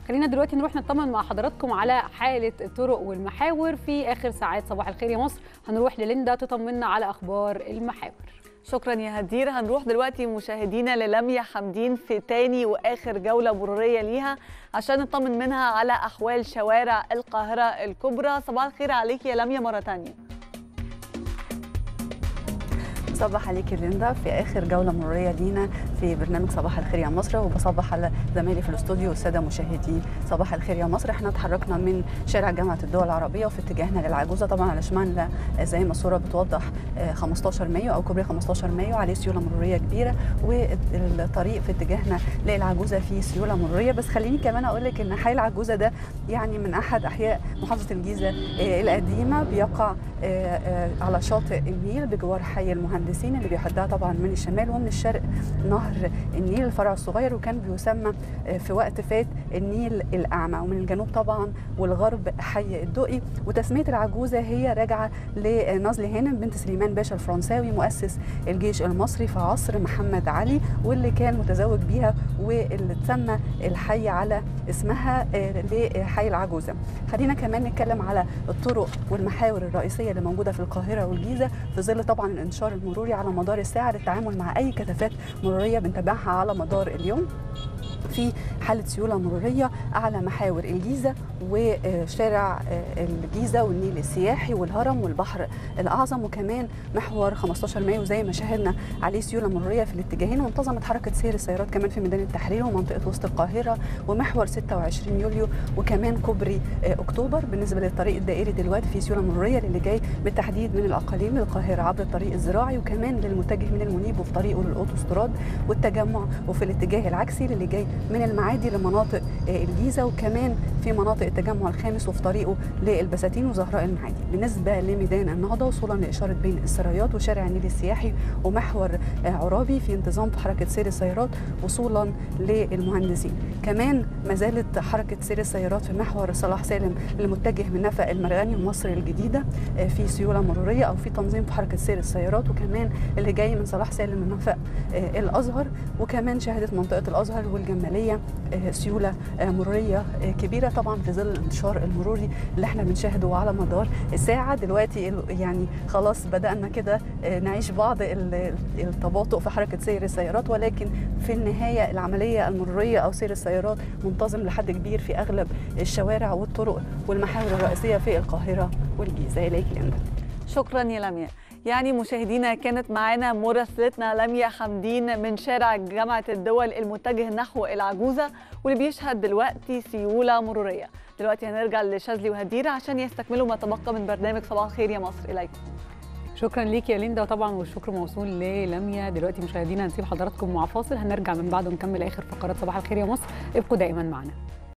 خلينا دلوقتي نروح نطمن مع حضراتكم على حاله الطرق والمحاور في اخر ساعات صباح الخير يا مصر هنروح لليندا تطمنا على اخبار المحاور شكرا يا هدير هنروح دلوقتي مشاهدينا للميا حمدين في تاني واخر جوله مروريه ليها عشان نطمن منها على احوال شوارع القاهره الكبرى صباح الخير عليك يا لميا مره تانية صباح عليك ليندا في اخر جوله مروريه لينا في برنامج صباح الخير يا مصر وبصبح على زمايلي في الاستوديو والساده مشاهدين صباح الخير يا مصر احنا اتحركنا من شارع جامعه الدول العربيه وفي اتجاهنا للعجوزه طبعا على شمالنا زي ما الصوره بتوضح 15 مايو او كوبري 15 مايو عليه سيوله مروريه كبيره والطريق في اتجاهنا للعجوزه فيه سيوله مروريه بس خليني كمان اقول لك ان حي العجوزه ده يعني من احد احياء محافظه الجيزه القديمه بيقع على شاطئ النيل بجوار حي المهندسين اللي بيحدها طبعا من الشمال ومن الشرق نهر النيل الفرع الصغير وكان بيسمى في وقت فات النيل الاعمى ومن الجنوب طبعا والغرب حي الدقي وتسميه العجوزه هي راجعه لنازلي هانم بنت سليمان باشا الفرنساوي مؤسس الجيش المصري في عصر محمد علي واللي كان متزوج بيها واللي اتسمى الحي على اسمها لحي العجوزه خلينا كمان نتكلم على الطرق والمحاور الرئيسيه اللي موجوده في القاهره والجيزه في ظل طبعا الانشار المروري على مدار الساعه للتعامل مع اي كثافات مروريه بنتابعها على مدار اليوم في حالة سيولة مرورية أعلى محاور الجيزة وشارع الجيزة والنيل السياحي والهرم والبحر الأعظم وكمان محور 15 مايو زي ما شاهدنا عليه سيولة مرورية في الاتجاهين وانتظمت حركة سير السيارات كمان في ميدان التحرير ومنطقة وسط القاهرة ومحور 26 يوليو وكمان كوبري أكتوبر بالنسبة للطريق الدائري دلوقتي في سيولة مرورية للي جاي بالتحديد من الأقاليم للقاهرة عبر الطريق الزراعي وكمان للمتجه من المنيب وفي طريقه للأوتوستراد والتجمع وفي الاتجاه العكسي للي جاي من المعادي لمناطق الجيزه وكمان في مناطق التجمع الخامس وفي طريقه للبساتين وزهراء المعادي بالنسبه لميدان النهضه وصولا لاشاره بين السرايات وشارع النيل السياحي ومحور عرابي في انتظام في حركه سير السيارات وصولا للمهندسين كمان ما زالت حركه سير السيارات في محور صلاح سالم المتجه من نفق المرغني ومصر الجديده في سيوله مروريه او في تنظيم في حركه سير السيارات وكمان اللي جاي من صلاح سالم من نفق الازهر وكمان شهدت منطقه الازهر والجماليه سيوله مروريه كبيره طبعا في ظل الانتشار المروري اللي احنا بنشاهده على مدار الساعه دلوقتي يعني خلاص بدانا كده نعيش بعض التباطؤ في حركه سير السيارات ولكن في النهايه العمليه المروريه او سير السيارات منتظم لحد كبير في اغلب الشوارع والطرق والمحاور الرئيسيه في القاهره والجيزه اليك ليندا شكرا يا لميا يعني مشاهدينا كانت معانا مراسلتنا لميا حمدين من شارع جامعة الدول المتجه نحو العجوزة واللي بيشهد دلوقتي سيولة مرورية دلوقتي هنرجع لشاذلي وهديرة عشان يستكملوا ما تبقى من برنامج صباح الخير يا مصر إليكم شكرا ليك يا ليندا وطبعا والشكر موصول للميا دلوقتي مشاهدينا هنسيب حضراتكم مع فاصل هنرجع من بعده ونكمل اخر فقرات صباح الخير يا مصر ابقوا دائما معنا